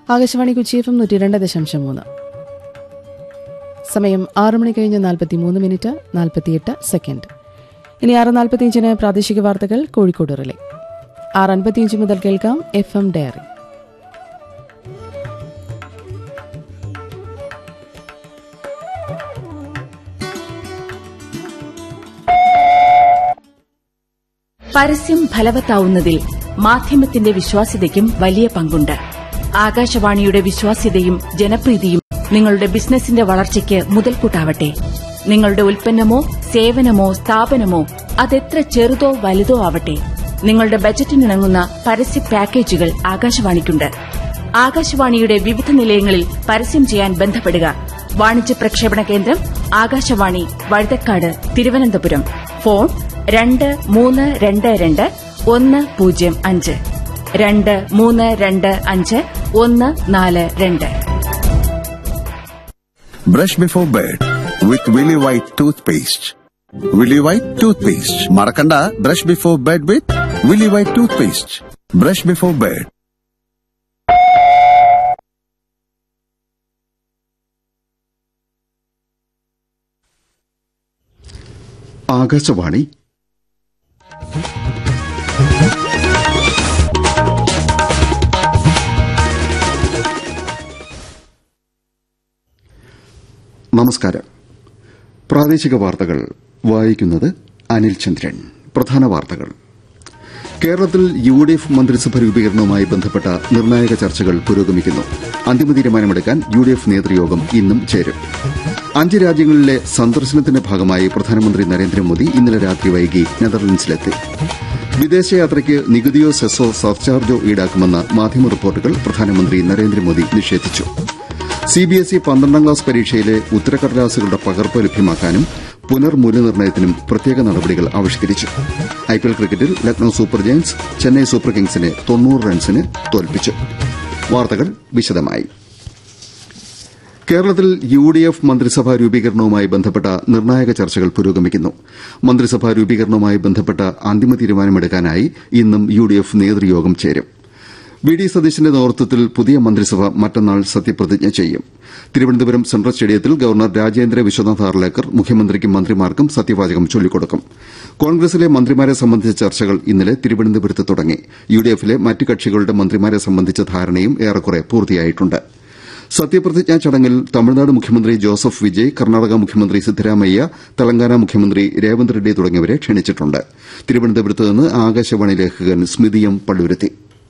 Akashvani Kochi F M നൂറ്റി രണ്ട് ദശാംശം മൂന്ന് സമയം ആറ് മണി കഴിഞ്ഞ് നാൽപ്പത്തി മൂന്ന് മിനിറ്റ് നാൽപ്പത്തിയെട്ട് സെക്കൻഡ് ഇനി ആറ് നാൽപ്പത്തിയഞ്ചിന് പ്രാദേശിക വാർത്തകൾ കോഴിക്കോട് റിലേ ആറ് അൻപത്തിയഞ്ച് മുതൽ കേൾക്കാം എഫ് എം ഡയറി പരസ്യം ഫലവത്താവുന്നതിൽ മാധ്യമത്തിന്റെ വിശ്വാസ്യതയ്ക്കും വലിയ പങ്കുണ്ട് ആകാശവാണിയുടെ വിശ്വാസ്യതയും ജനപ്രീതിയും നിങ്ങളുടെ ബിസിനസിന്റെ വളർച്ചയ്ക്ക് മുതൽക്കൂട്ടാവട്ടെ നിങ്ങളുടെ ഉൽപ്പന്നമോ സേവനമോ സ്ഥാപനമോ അതെത്ര ചെറുതോ വലുതോ ആവട്ടെ നിങ്ങളുടെ ബജറ്റിനിണങ്ങുന്ന പരസ്യ പാക്കേജുകൾ ആകാശവാണിക്കുണ്ട് ആകാശവാണിയുടെ വിവിധ നിലയങ്ങളിൽ പരസ്യം ചെയ്യാൻ ബന്ധപ്പെടുക വാണിജ്യ പ്രക്ഷേപണ കേന്ദ്രം ആകാശവാണി വഴുതക്കാട് തിരുവനന്തപുരം ഫോൺ രണ്ട് മൂന്ന് രണ്ട് രണ്ട് ഒന്ന് പൂജ്യം അഞ്ച് രണ്ട് മൂന്ന് രണ്ട് അഞ്ച് ഒന്ന് നാല് രണ്ട് Brush before bed with Willy White toothpaste. Willy White toothpaste. Marakanda, brush before bed with Willy White toothpaste. Brush before bed. Akashvani നമസ്കാരം പ്രാദേശിക വാർത്തകൾ വായിക്കുന്നത് അനിൽ ചന്ദ്രൻ പ്രധാന വാർത്തകൾ കേരളത്തിൽ യു ഡി എഫ് മന്ത്രിസഭ രൂപീകരണവുമായി ബന്ധപ്പെട്ട നിർണായക ചർച്ചകൾ പുരോഗമിക്കുന്നു അന്തിമ തീരുമാനമെടുക്കാൻ യു ഡി എഫ് നേതൃയോഗം ഇന്നും ചേരും അഞ്ച് രാജ്യങ്ങളിലെ സന്ദർശനത്തിന്റെ ഭാഗമായി പ്രധാനമന്ത്രി നരേന്ദ്രമോദി ഇന്നലെ രാത്രി വൈകി നെതർലൻഡ്സിലെത്തി വിദേശയാത്രയ്ക്ക് നികുതിയോ സെസ്സോ സർചാർജോ ഈടാക്കുമെന്ന മാധ്യമ റിപ്പോർട്ടുകൾ പ്രധാനമന്ത്രി നരേന്ദ്രമോദി നിഷേധിച്ചു സിബിഎസ്ഇ പന്ത്രണ്ടാം ക്ലാസ് പരീക്ഷയിലെ ഉത്തരക്കടലാസുകളുടെ പകർപ്പ് ലഭ്യമാക്കാനും പുനർമൂല്യനിർണ്ണയത്തിനും പ്രത്യേക നടപടികൾ ആവിഷ്കരിച്ചു ഐപിഎൽ ക്രിക്കറ്റിൽ Lucknow Super Giants Chennai Super കിങ്സിനെ തൊണ്ണൂറ് റൺസിന് തോൽപ്പിച്ചു വാർത്തകൾ വിശദമായി കേരളത്തിൽ യു ഡി എഫ് മന്ത്രിസഭാ രൂപീകരണവുമായി ബന്ധപ്പെട്ട നിർണായക ചർച്ചകൾ പുരോഗമിക്കുന്നു മന്ത്രിസഭാ രൂപീകരണവുമായി ബന്ധപ്പെട്ട അന്തിമ തീരുമാനമെടുക്കാനായി ഇന്നും യു ഡി എഫ് നേതൃയോഗം ചേരും വി ഡി സതീശന്റെ നേതൃത്വത്തിൽ പുതിയ മന്ത്രിസഭ മറ്റന്നാൾ സത്യപ്രതിജ്ഞ ചെയ്യും തിരുവനന്തപുരം സെൻട്രൽ സ്റ്റേഡിയത്തിൽ ഗവർണർ രാജേന്ദ്ര വിശ്വനാഥ് ആർലേക്കർ മുഖ്യമന്ത്രിക്കും മന്ത്രിമാർക്കും സത്യവാചകം ചൊല്ലിക്കൊടുക്കും കോൺഗ്രസിലെ മന്ത്രിമാരെ സംബന്ധിച്ച ചർച്ചകൾ ഇന്നലെ തിരുവനന്തപുരത്ത് തുടങ്ങി യു ഡി എഫിലെ മറ്റ് കക്ഷികളുടെ മന്ത്രിമാരെ സംബന്ധിച്ച ധാരണയും ഏറെക്കുറെ പൂർത്തിയായിട്ടുണ്ട് സത്യപ്രതിജ്ഞാ ചടങ്ങിൽ തമിഴ്നാട് മുഖ്യമന്ത്രി ജോസഫ് വിജയ് കർണാടക മുഖ്യമന്ത്രി സിദ്ധരാമയ്യ തെലങ്കാന മുഖ്യമന്ത്രി രേവന്ത് റെഡ്ഡി തുടങ്ങിയവരെ ക്ഷണിച്ചിട്ടുണ്ട് തിരുവനന്തപുരത്ത് നിന്ന് ആകാശവാണി ലേഖകൻ സ്മിതിയം പള്ളുരുത്തി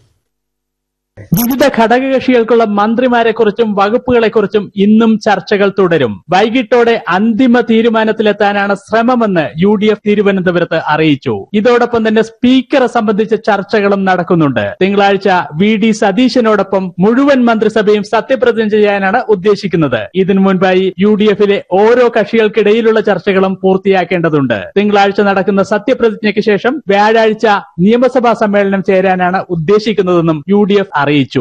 വിവിധ ഘടകകക്ഷികൾക്കുള്ള മന്ത്രിമാരെക്കുറിച്ചും വകുപ്പുകളെക്കുറിച്ചും ഇന്നും ചർച്ചകൾ തുടരും വൈകിട്ടോടെ അന്തിമ തീരുമാനത്തിലെത്താനാണ് ശ്രമമെന്ന് യു ഡി എഫ് തിരുവനന്തപുരത്ത് അറിയിച്ചു ഇതോടൊപ്പം തന്നെ സ്പീക്കറെ സംബന്ധിച്ച ചർച്ചകളും നടക്കുന്നുണ്ട് തിങ്കളാഴ്ച വി ഡി സതീശനോടൊപ്പം മുഴുവൻ മന്ത്രിസഭയും സത്യപ്രതിജ്ഞ ചെയ്യാനാണ് ഉദ്ദേശിക്കുന്നത് ഇതിനു മുൻപായി യു ഡി എഫിലെ ഓരോ കക്ഷികൾക്കിടയിലുള്ള ചർച്ചകളും പൂർത്തിയാക്കേണ്ടതുണ്ട് തിങ്കളാഴ്ച നടക്കുന്ന സത്യപ്രതിജ്ഞയ്ക്ക് ശേഷം വ്യാഴാഴ്ച നിയമസഭാ സമ്മേളനം ചേരാനാണ് ഉദ്ദേശിക്കുന്നതെന്നും യു ഡി എഫ് അറിയിച്ചു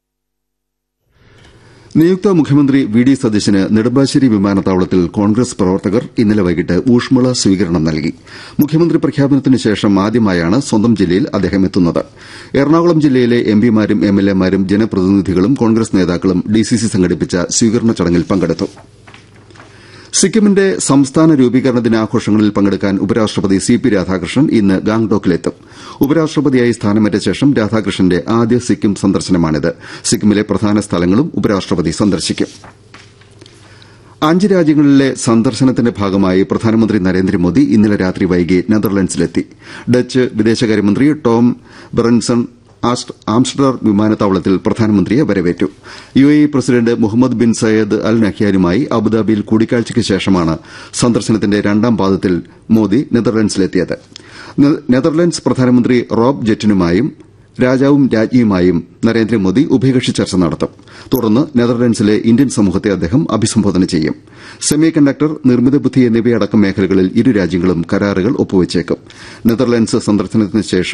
നിയുക്ത മുഖ്യമന്ത്രി വി ഡി സതീശന് നെടുമ്പാശ്ശേരി വിമാനത്താവളത്തിൽ കോൺഗ്രസ് പ്രവർത്തകർ ഇന്നലെ വൈകിട്ട് ഊഷ്മള സ്വീകരണം നൽകി മുഖ്യമന്ത്രി പ്രഖ്യാപനത്തിന് ശേഷം ആദ്യമായാണ് സ്വന്തം ജില്ലയിൽ അദ്ദേഹം എത്തുന്നത് എറണാകുളം ജില്ലയിലെ എംപിമാരും എംഎൽഎമാരും ജനപ്രതിനിധികളും കോൺഗ്രസ് നേതാക്കളും ഡിസിസി സംഘടിപ്പിച്ച സ്വീകരണ ചടങ്ങിൽ പങ്കെടുത്തു സിക്കിമിന്റെ സംസ്ഥാന രൂപീകരണ ദിനാഘോഷങ്ങളിൽ പങ്കെടുക്കാൻ ഉപരാഷ്ട്രപതി സി പി രാധാകൃഷ്ണൻ ഇന്ന് ഗാംഗ്ടോക്കിലെത്തും ഉപരാഷ്ട്രപതിയായി സ്ഥാനമേറ്റ ശേഷം രാധാകൃഷ്ണന്റെ ആദ്യ സിക്കിം സന്ദർശനമാണിത് സിക്കിമിലെ പ്രധാന സ്ഥലങ്ങളും ഉപരാഷ്ട്രപതി സന്ദർശിക്കും അഞ്ച് രാജ്യങ്ങളിലെ സന്ദർശനത്തിന്റെ ഭാഗമായി പ്രധാനമന്ത്രി നരേന്ദ്രമോദി ഇന്നലെ രാത്രി വൈകി നെതർലൻഡ്സിലെത്തി ഡച്ച് വിദേശകാര്യമന്ത്രി ടോം ബെറൻസൺ ആംസ്റ്റർഡാം വിമാനത്താവളത്തിൽ പ്രധാനമന്ത്രിയെ വരവേറ്റു U A E president Muhammad bin Syed അൽ നഹ്യാനുമായി അബുദാബിയിൽ കൂടിക്കാഴ്ചയ്ക്ക് ശേഷമാണ് സന്ദർശനത്തിന്റെ രണ്ടാം പാദത്തിൽ മോദി നെതർലൻഡ്സിലെത്തിയത് നെതർലൻഡ്സ് പ്രധാനമന്ത്രി റോബ് ജെറ്റിനുമായും രാജാവും രാജ്ഞിയുമായും നരേന്ദ്രമോദി ഉഭയകക്ഷി ചർച്ച നടത്തും തുടർന്ന് നെതർലൻഡ്സിലെ ഇന്ത്യൻ സമൂഹത്തെ അദ്ദേഹം അഭിസംബോധന ചെയ്യും സെമി കണ്ടക്ടർ നിർമ്മിത ബുദ്ധി എന്നിവയടക്കം മേഖലകളിൽ ഇരു രാജ്യങ്ങളും കരാറുകൾ ഒപ്പുവച്ചേക്കും നെതർലൻഡ്സ് സന്ദർശനത്തിന് ശേഷം